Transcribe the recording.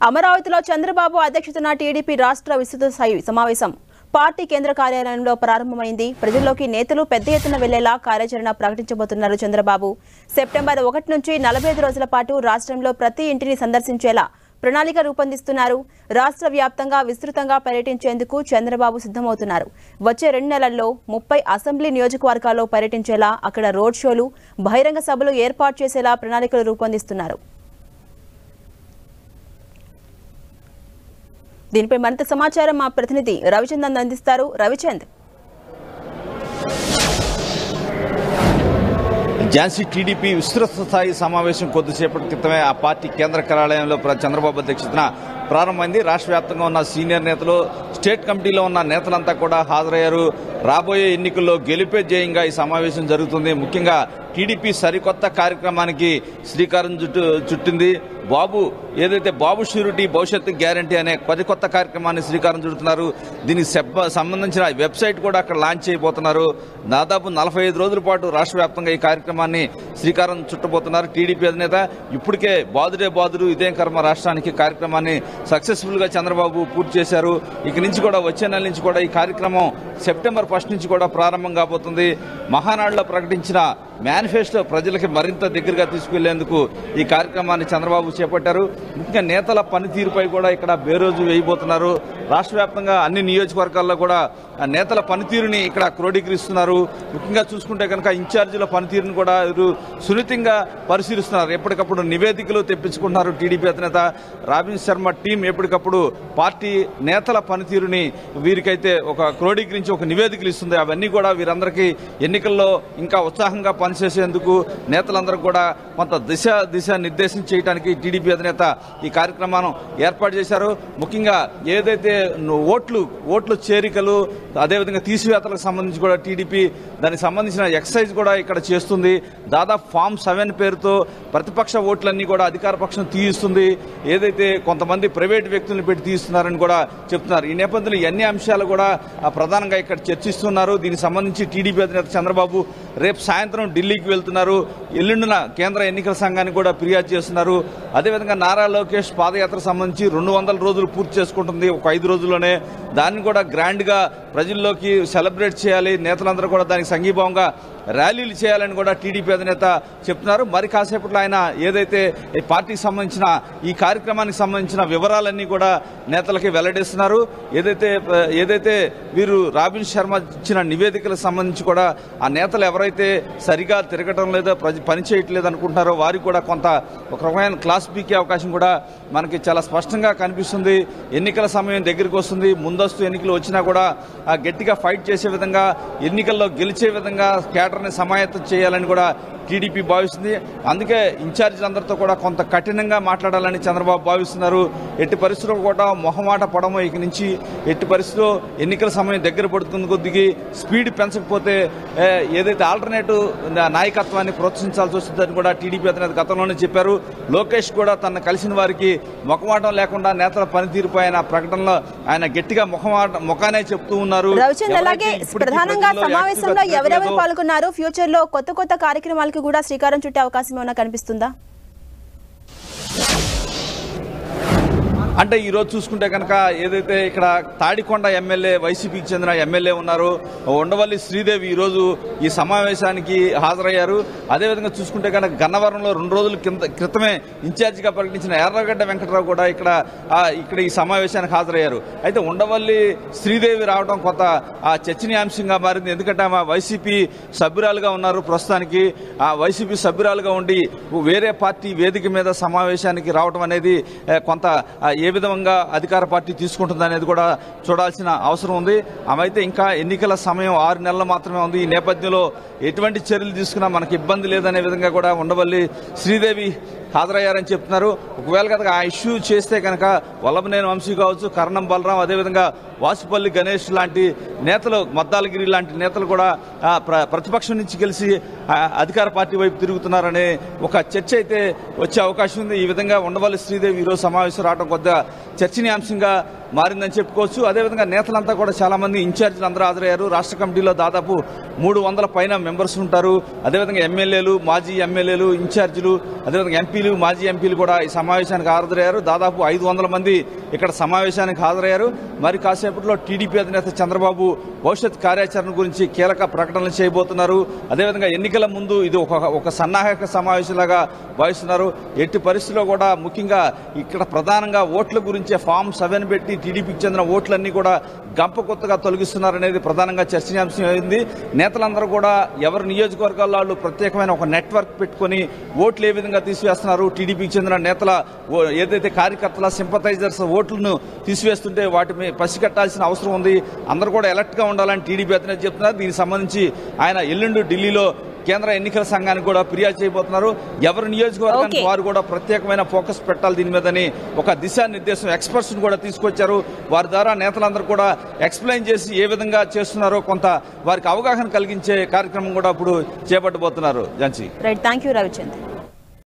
అమరావతిలో చంద్రబాబు అధ్యక్షతన టీడీపీ రాష్ట్ర విస్తృత స్థాయి సమావేశం పార్టీ కేంద్ర కార్యాలయంలో ప్రారంభమైంది ప్రజల్లోకి నేతలు పెద్ద ఎత్తున వెళ్లేలా కార్యాచరణ ప్రకటించబోతున్నారు చంద్రబాబు సెప్టెంబర్ ఒకటి నుంచి నలభై ఐదు రోజుల పాటు రాష్ట్రంలో ప్రతి ఇంటిని సందర్శించేలా ప్రణాళిక రూపొందిస్తున్నారు రాష్ట్ర వ్యాప్తంగా విస్తృతంగా పర్యటించేందుకు చంద్రబాబు సిద్ధమవుతున్నారు వచ్చే రెండు నెలల్లో ముప్పై అసెంబ్లీ నియోజకవర్గాల్లో పర్యటించేలా అక్కడ రోడ్ షోలు బహిరంగ సభలు ఏర్పాటు చేసేలా ప్రణాళికలు రూపొందిస్తున్నారు దీనిపై మరింత సమాచారం మా ప్రతినిధి రవిచంద్ అందిస్తారు రవిచంద్ ఝాన్సీ టీడీపీ విస్తృత స్థాయి సమావేశం కొద్దిసేపటి క్రితమే ఆ పార్టీ కేంద్ర కార్యాలయంలో ప్ర- చంద్రబాబు అధ్యక్షతన ప్రారంభమైంది రాష్ట్ర వ్యాప్తంగా ఉన్న సీనియర్ నేతలు స్టేట్ కమిటీలో ఉన్న నేతలంతా కూడా హాజరయ్యారు రాబోయే ఎన్నికల్లో గెలిపే జయంగా ఈ సమావేశం జరుగుతుంది ముఖ్యంగా టీడీపీ సరికొత్త కార్యక్రమానికి శ్రీకారం చుట్టు చుట్టింది బాబు ఏదైతే బాబు షూరిటీ భవిష్యత్తు గ్యారంటీ అనే కొద్ది కొత్త కార్యక్రమాన్ని శ్రీకారం చుడుతున్నారు దీనికి సెబ్బ- సంబంధించిన వెబ్సైట్ కూడా అక్కడ లాంచ్ చేయబోతున్నారు దాదాపు నలభై ఐదు రోజుల పాటు రాష్ట్ర వ్యాప్తంగా ఈ కార్యక్రమాన్ని శ్రీకారం చుట్టబోతున్నారు టీడీపీ అధినేత ఇప్పటికే బాదుడే బాదుడు ఇదేం కర్మ రాష్ట్రానికి కార్యక్రమాన్ని సక్సెస్ఫుల్ గా చంద్రబాబు పూర్తి చేశారు ఇక నుంచి కూడా వచ్చే నెల నుంచి కూడా ఈ కార్యక్రమం సెప్టెంబర్ ఫస్ట్ నుంచి కూడా ప్రారంభం కాబోతుంది మహానాడులో ప్రకటించిన మేనిఫెస్టో ప్రజలకి మరింత దగ్గరగా తీసుకెళ్లేందుకు ఈ కార్యక్రమాన్ని చంద్రబాబు చేపట్టారు ముఖ్యంగా నేతల పనితీరుపై కూడా ఇక్కడ బేరోజు వేయబోతున్నారు రాష్ట్ర వ్యాప్తంగా అన్ని నియోజకవర్గాల్లో కూడా ఆ నేతల పనితీరుని ఇక్కడ క్రోడీకరిస్తున్నారు ముఖ్యంగా చూసుకుంటే కనుక ఇన్ఛార్జీల పనితీరుని కూడా వీరు సున్నితంగా పరిశీలిస్తున్నారు ఎప్పటికప్పుడు నివేదికలు తెప్పించుకుంటున్నారు టీడీపీ అధినేత రాబిన్ శర్మ టీం ఎప్పటికప్పుడు పార్టీ నేతల పనితీరుని వీరికైతే ఒక క్రోడీకరించి ఒక నివేదికలు ఇస్తుంది అవన్నీ కూడా వీరందరికీ ఎన్నికల్లో ఇంకా ఉత్సాహంగా పనిచేసేందుకు నేతలందరూ కూడా కొంత దిశ దిశ నిర్దేశం చేయడానికి టీడీపీ అధినేత ఈ కార్యక్రమాన్ని ఏర్పాటు చేశారు ముఖ్యంగా ఏదైతే ఓట్లు ఓట్లు చేరికలు అదేవిధంగా తీసివేతలకు సంబంధించి కూడా టీడీపీ దానికి సంబంధించిన ఎక్సైజ్ కూడా ఇక్కడ చేస్తుంది దాదాపు ఫామ్ సెవెన్ పేరుతో ప్రతిపక్ష ఓట్లన్నీ కూడా అధికార పక్షం తీయిస్తుంది ఏదైతే కొంతమంది ప్రైవేట్ వ్యక్తులను పెట్టి తీస్తున్నారని కూడా చెప్తున్నారు ఈ నేపథ్యంలో ఈ అన్ని అంశాలు కూడా ఆ, ప్రధానంగా ఇక్కడ చర్చిస్తున్నారు దీనికి సంబంధించి టీడీపీ అధినేత చంద్రబాబు రేపు సాయంత్రం ఢిల్లీకి వెళ్తున్నారు ఎల్లుండిన కేంద్ర ఎన్నికల సంఘానికి కూడా ఫిర్యాదు చేస్తున్నారు అదేవిధంగా నారా లోకేష్ పాదయాత్ర సంబంధించి రెండు వందల రోజులు పూర్తి చేసుకుంటుంది ఒక ఐదు రోజుల్లోనే దాన్ని కూడా గ్రాండ్ గా ప్రజల్లోకి సెలబ్రేట్ చేయాలి నేతలందరూ కూడా దానికి సంఘీభావంగా ర్యాలీలు చేయాలని కూడా టీడీపీ అధినేత చెప్తున్నారు మరి కాసేపట్లో ఆయన ఏదైతే ఈ పార్టీకి సంబంధించిన ఈ కార్యక్రమానికి సంబంధించిన వివరాలన్నీ కూడా నేతలకి వెల్లడిస్తున్నారు ఏదైతే ఏదైతే వీరు రాబిన్ శర్మ ఇచ్చిన నివేదికలకు సంబంధించి కూడా ఆ నేతలు ఎవరైతే సరిగా తిరగటం లేదో ప్రజ- పని చేయట్లేదు అనుకుంటున్నారో వారికి కూడా కొంత ఒక రకమైన క్లాస్ పీకే అవకాశం కూడా మనకి చాలా స్పష్టంగా కనిపిస్తుంది ఎన్నికల సమయం దగ్గరికి వస్తుంది ముందస్తు ఎన్నికలు వచ్చినా కూడా ఆ గట్టిగా ఫైట్ చేసే విధంగా ఎన్నికల్లో గెలిచే విధంగా కేటర్ని సమాయత్తం చేయాలని కూడా టీడీపీ భావిస్తుంది అందుకే ఇన్ఛార్జీలందరితో కూడా కొంత కఠినంగా మాట్లాడాలని చంద్రబాబు భావిస్తున్నారు ఎట్టి పరిస్థితుల్లో కూడా మొహమాట పడము ఇక నుంచి ఎట్టి పరిస్థితుల్లో ఎన్నికల సమయం దగ్గర పడుతుంది కొద్దికి స్పీడ్ పెంచకపోతే ఏ, ఏదైతే ఆల్టర్నేటివ్ నాయకత్వాన్ని ప్రోత్సహించాల్సి వస్తుందని కూడా టీడీపీ అధినేత గతంలోనే చెప్పారు లోకేష్ కూడా తన కలిసిన వారికి ముఖమాటం లేకుండా నేతల పనితీరుపై ఆయన ప్రకటనలో ఆయన గట్టిగా ముఖమాట ముఖానే చెప్తూ ఉన్నారు రవిచంద్ అలాగే ఎవరైతే ఇప్పటికీ ప్రధానంగా ప్రజల్లో సమావేశంలో యాక్టివ్గా ఎవరెవరు తిరగలేదో, పాల్గొన్నారు ఫ్యూచర్ లో కొత్త కొత్త కార్యక్రమాలకు కూడా శ్రీకారం చుట్టే అవకాశం ఏమైనా కనిపిస్తుందా అంటే ఈ రోజు చూసుకుంటే కనుక ఏదైతే ఇక్కడ తాడికొండ ఎమ్మెల్యే వైసీపీకి చెందిన ఎమ్మెల్యే ఉన్నారు ఉండవల్లి శ్రీదేవి ఈ రోజు ఈ సమావేశానికి హాజరయ్యారు అదేవిధంగా చూసుకుంటే కనుక గన్నవరంలో రెండు రోజుల కింద క్రితమే ఇన్ఛార్జిగా ప్రకటించిన ఎర్రగడ్డ వెంకటరావు కూడా ఇక్కడ ఆ, ఇక్కడ ఈ సమావేశానికి హాజరయ్యారు అయితే ఉండవల్లి శ్రీదేవి రావడం కొంత ఆ చర్చనీయాంశంగా మారింది ఎందుకంటే ఆమె వైసీపీ సభ్యురాలుగా ఉన్నారు ప్రస్తుతానికి ఆ వైసీపీ సభ్యురాలుగా ఉండి వేరే పార్టీ వేదిక మీద సమావేశానికి రావడం అనేది ఏ, కొంత ఆ, ఏ విధంగా అధికార పార్టీ తీసుకుంటుంది అనేది కూడా చూడాల్సిన అవసరం ఉంది ఆమె అయితే ఇంకా ఎన్నికల సమయం ఆరు నెలలు మాత్రమే ఉంది ఈ నేపథ్యంలో ఎటువంటి చర్యలు తీసుకున్నా మనకి ఇబ్బంది లేదనే విధంగా కూడా ఉండవల్లి శ్రీదేవి హాజరయ్యారని చెప్తున్నారు ఒకవేళ కనుక ఆ ఇష్యూ చేస్తే కనుక వల్లభనేని వంశీ కావచ్చు కరణం బలరాం అదేవిధంగా వాసుపల్లి గణేష్ లాంటి నేతలు మద్దాలగిరి లాంటి నేతలు కూడా ఆ, ప్ర- ప్రతిపక్షం నుంచి గెలిచి ఆ, అధికార పార్టీ వైపు తిరుగుతున్నారనే ఒక చర్చ అయితే వచ్చే అవకాశం ఉంది ఈ విధంగా ఉండవల్లి శ్రీదేవి ఈరోజు సమావేశం రావడం కొద్దిగా చర్చనీయాంశంగా మారిందని చెప్పుకోవచ్చు అదేవిధంగా నేతలంతా కూడా చాలా మంది ఇన్ఛార్జీలు అందరూ హాజరయ్యారు రాష్ట్ర కమిటీలో దాదాపు మూడు వందల పైన మెంబర్స్ ఉంటారు అదేవిధంగా ఎమ్మెల్యేలు మాజీ ఎమ్మెల్యేలు ఇన్ఛార్జీలు అదేవిధంగా ఎంపీలు మాజీ ఎంపీలు కూడా ఈ సమావేశానికి హాజరయ్యారు దాదాపు ఐదు వందల మంది ఇక్కడ సమావేశానికి హాజరయ్యారు మరి కాసేపట్లో టీడీపీ అధినేత చంద్రబాబు భవిష్యత్ కార్యాచరణ గురించి కీలక ప్రకటనలు చేయబోతున్నారు అదేవిధంగా ఎన్నికల ముందు ఇది ఒక ఒక సన్నాహక సమావేశంలాగా భావిస్తున్నారు ఎట్టి పరిస్థితుల్లో కూడా ముఖ్యంగా ఇక్కడ ప్రధానంగా ఓట్ల గురించే ఫామ్ సెవెన్ పెట్టి టీడీపీకి చెందిన ఓట్లన్నీ కూడా గంప కొత్తగా తొలగిస్తున్నారనేది ప్రధానంగా చర్చనీయాంశం అయింది నేతలందరూ కూడా ఎవరి నియోజకవర్గాల్లో వాళ్ళు ప్రత్యేకమైన ఒక నెట్వర్క్ పెట్టుకొని ఓట్లు ఏ విధంగా తీసివేస్తున్నారు టీడీపీకి చెందిన నేతల ఓ- ఏదైతే కార్యకర్తల సింపథైజర్స్ ఓట్లను తీసివేస్తుంటే వాటి మీద పసిగట్టాల్సిన అవసరం ఉంది అందరూ కూడా ఎలర్ట్ గా ఉండాలని టీడీపీ అధినేత చెప్తున్నారు దీనికి సంబంధించి ఆయన ఎల్లుండి ఢిల్లీలో కేంద్ర ఎన్నికల సంఘానికి కూడా ఫిర్యాదు చేయబోతున్నారు ఎవరి నియోజకవర్గానికి Okay. వారు కూడా ప్రత్యేకమైన ఫోకస్ పెట్టాలి దీని మీదని ఒక దిశానిర్దేశం ఎక్స్పర్ట్స్ కూడా తీసుకొచ్చారు వారి ద్వారా నేతలందరూ కూడా ఎక్స్ప్లెయిన్ చేసి ఏ విధంగా చేస్తున్నారో కొంత వారికి అవగాహన కలిగించే కార్యక్రమం కూడా ఇప్పుడు చేపట్టబోతున్నారు జంచి రైట్ థ్యాంక్ యూ రవిచంద్ర